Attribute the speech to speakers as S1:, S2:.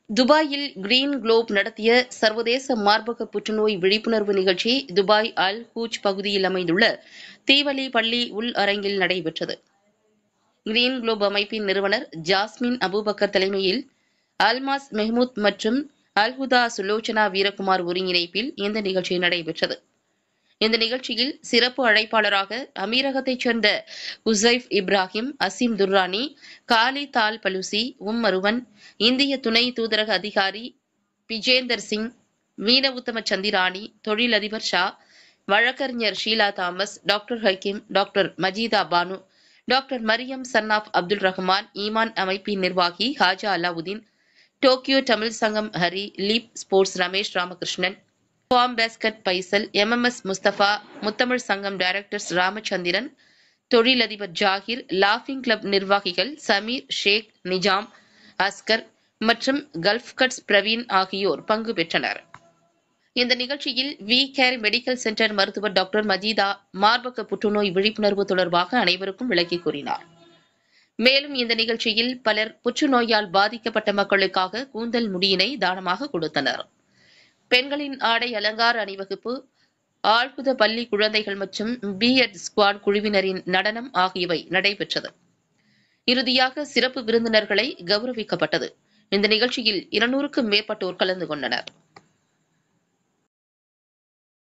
S1: துபாயில் green Globe நடத்திய சர்வதேச மார்பக புற்றுநோய் விழிப்புணர்வு நிகழ்ச்சி துபாய் அல் ஹூஜ் பகுதியில் அமைந்துள்ள தீவலி பள்ளி உள் அரங்கில் நடைபெற்றது கிரீன் குளோப் அமைப்பின் நிறுவனர் ஜாஸ்மின் அபூபக்கர் தலைமையில் அல்மாஸ் மெஹ்மூத் மற்றும் அல்ஹுதா சுலோச்சனா வீரகுமார் ஒருங்கிணைப்பில் இந்த நிகழ்ச்சி நடைபெற்றது இந்த நிகழ்ச்சியில் சிறப்பு அழைப்பாளராக அமீரகத்தைச் சேர்ந்த உசைஃப் இப்ராஹிம் அசீம் துர்ரானி காலி தால் பலுசி உம் மருவன் இந்திய துணை தூதரக அதிகாரி விஜேந்தர் சிங் வீர உத்தம சந்திராணி தொழிலதிபர் ஷா வழக்கறிஞர் Sheela Thomas doctor Hakeem doctor Majeeda Banu doctor Mariyam Sannab Abdul Rahman Iman அமைப்பின் நிர்வாகி Haja Alauddin Tokyo Tamil Sangam Hari Leap Sports Ramesh Ramakrishnan Farm Basket Faisal MMS Mustafa Muthamizh Sangam directors Ramachandran தொழிலதிபர் ஜாகிர் லாஃபிங் கிளப் நிர்வாகிகள் சமீர் ஷேக் நிஜாம் அஸ்கர் மற்றும் கல்ஃப் கட்ஸ் பிரவீன் ஆகியோர் பங்கு பெற்றனர் இந்த நிகழ்ச்சியில் வி கேர் மெடிக்கல் சென்டர் மருத்துவர் டாக்டர் மஜீதா மார்பக புற்றுநோய் விழிப்புணர்வு தொடர்பாக அனைவருக்கும் விளக்கி கூறினார் மேலும் இந்த நிகழ்ச்சியில் பலர் புற்றுநோயால் பாதிக்கப்பட்ட மக்களுக்காக கூந்தல் முடியினை தானமாக கொடுத்தனர் பெண்களின் ஆடை அலங்கார அணிவகுப்பு ஆழ்குத பள்ளி குழந்தைகள் மற்றும் பிஎட் ஸ்குவாட் குழுவினரின் நடனம் ஆகியவை நடைபெற்றது இறுதியாக சிறப்பு விருந்தினர்களை கௌரவிக்கப்பட்டது இந்த நிகழ்ச்சியில் இருநூறுக்கும் மேற்பட்டோர் கலந்து கொண்டனர்